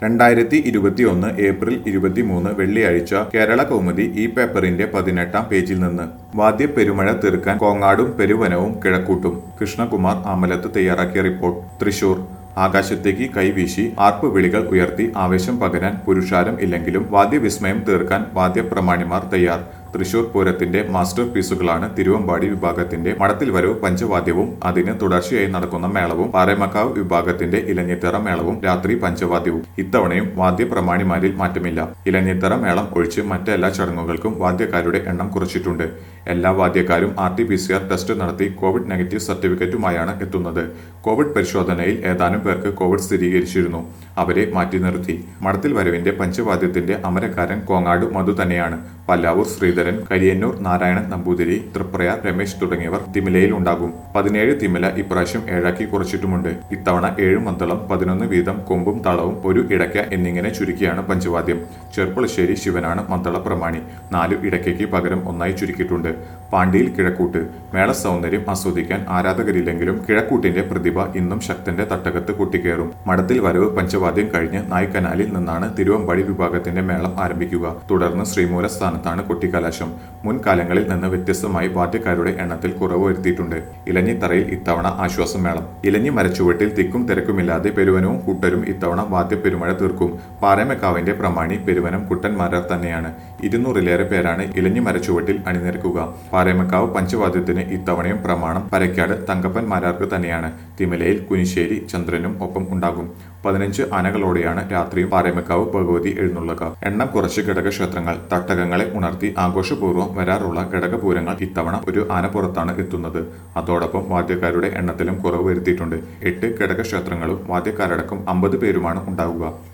രണ്ടായിരത്തി ഇരുപത്തിയൊന്ന് ഏപ്രിൽ ഇരുപത്തിമൂന്ന് വെള്ളിയാഴ്ച കേരള കൗമുദി ഈ പേപ്പറിന്റെ പതിനെട്ടാം പേജിൽ നിന്ന് വാദ്യ പെരുമഴ തീർക്കാൻ കോങ്ങാടും പെരുവനവും കിഴക്കൂട്ടും കൃഷ്ണകുമാർ ആമലത്ത് തയ്യാറാക്കിയ റിപ്പോർട്ട് തൃശൂർ ആകാശത്തേക്ക് കൈവീശി ആർപ്പ് വിളികൾ ഉയർത്തി ആവേശം പകരാൻ പുരുഷാരം ഇല്ലെങ്കിലും വാദ്യവിസ്മയം തീർക്കാൻ വാദ്യപ്രമാണിമാർ തയ്യാർ തൃശൂർ പൂരത്തിന്റെ മാസ്റ്റർ പീസുകളാണ് തിരുവമ്പാടി വിഭാഗത്തിന്റെ മടത്തിൽ വരവ് പഞ്ചവാദ്യവും അതിന് തുടർച്ചയായി നടക്കുന്ന മേളവും പാറേമക്കാവ് വിഭാഗത്തിന്റെ ഇലഞ്ഞിത്തറ മേളവും രാത്രി പഞ്ചവാദ്യവും ഇത്തവണയും വാദ്യപ്രമാണിമാരിൽ മാറ്റമില്ല ഇലഞ്ഞിത്തറ മേളം ഒഴിച്ച് മറ്റെല്ലാ ചടങ്ങുകൾക്കും വാദ്യക്കാരുടെ എണ്ണം കുറച്ചിട്ടുണ്ട് എല്ലാ വാദ്യക്കാരും R T P C R test നടത്തി കോവിഡ് നെഗറ്റീവ് സർട്ടിഫിക്കറ്റുമായാണ് എത്തുന്നത് കോവിഡ് പരിശോധനയിൽ ഏതാനും പേർക്ക് കോവിഡ് സ്ഥിരീകരിച്ചിരുന്നു അവരെ മാറ്റി നിർത്തി മടത്തിൽ വരവിന്റെ പഞ്ചവാദ്യത്തിന്റെ അമരക്കാരൻ കോങ്ങാട് മധു തന്നെയാണ് പല്ലാവൂർ ശ്രീധരൻ കരിയന്നൂർ നാരായണൻ നമ്പൂതിരി തൃപ്രയാർ രമേശ് തുടങ്ങിയവർ തിമിലയിൽ ഉണ്ടാകും പതിനേഴ് തിമില ഇപ്രാവശ്യം ഏഴാക്കി കുറച്ചിട്ടുമുണ്ട് ഇത്തവണ ഏഴ് മന്ദളം പതിനൊന്ന് വീതം കൊമ്പും തളവും ഒരു ഇടയ്ക്ക എന്നിങ്ങനെ ചുരുക്കിയാണ് പഞ്ചവാദ്യം ചെർപ്പളശ്ശേരി ശിവനാണ് മദ്ദള പ്രമാണി നാലു ഇടയ്ക്കയ്ക്ക് പകരം ഒന്നായി ചുരുക്കിയിട്ടുണ്ട് പാണ്ടിയിൽ കിഴക്കൂട്ട് മേള സൗന്ദര്യം ആസ്വദിക്കാൻ ആരാധകരില്ലെങ്കിലും കിഴക്കൂട്ടിന്റെ പ്രതിഭ ഇന്നും ശക്തന്റെ തട്ടകത്ത് കൊട്ടിക്കേറും മഠത്തിൽ വരവ് പഞ്ചവാദ്യം കഴിഞ്ഞ് നായ്ക്കനാലിൽ നിന്നാണ് തിരുവമ്പാടി വിഭാഗത്തിന്റെ മേളം ആരംഭിക്കുക തുടർന്ന് ശ്രീമൂല സ്ഥാനത്താണ് കൊട്ടിക്കലാശം മുൻകാലങ്ങളിൽ നിന്ന് വ്യത്യസ്തമായി വാദ്യക്കാരുടെ എണ്ണത്തിൽ കുറവ് വരുത്തിയിട്ടുണ്ട് ഇലഞ്ഞിത്തറയിൽ ഇത്തവണ ആശ്വാസം മേളം ഇലഞ്ഞി മരച്ചുവട്ടിൽ തിക്കും തിരക്കുമില്ലാതെ പെരുവനവും കൂട്ടരും ഇത്തവണ വാദ്യ പെരുമഴ തീർക്കും പാറേമക്കാവിന്റെ പ്രമാണി പെരുവനം കുട്ടന്മാരാർ തന്നെയാണ് ഇരുന്നൂറിലേറെ പേരാണ് ഇലഞ്ഞി മരച്ചുവട്ടിൽ അണിനിരക്കുക പാറേമക്കാവ് പഞ്ചവാദ്യത്തിന് ഇത്തവണയും പ്രമാണം പരക്കാട് തങ്കപ്പൻ മാരാർക്ക് തന്നെയാണ് തിമലയിൽ കുനിശ്ശേരി ചന്ദ്രനും ഒപ്പം ഉണ്ടാകും പതിനഞ്ച് ആനകളോടെയാണ് രാത്രിയും പാറേമക്കാവ് ഭഗവതി എഴുന്നള്ളുക എണ്ണം കുറച്ച് ഘടകക്ഷേത്രങ്ങൾ തട്ടകങ്ങളെ ഉണർത്തി ആഘോഷപൂർവ്വം വരാറുള്ള ഘടകപൂരങ്ങൾ ഇത്തവണ ഒരു ആനപ്പുറത്താണ് എത്തുന്നത് അതോടൊപ്പം വാദ്യക്കാരുടെ എണ്ണത്തിലും കുറവ് വരുത്തിയിട്ടുണ്ട് എട്ട് ഘടകക്ഷേത്രങ്ങളും വാദ്യക്കാരടക്കം അമ്പത് പേരുമാണ് ഉണ്ടാവുക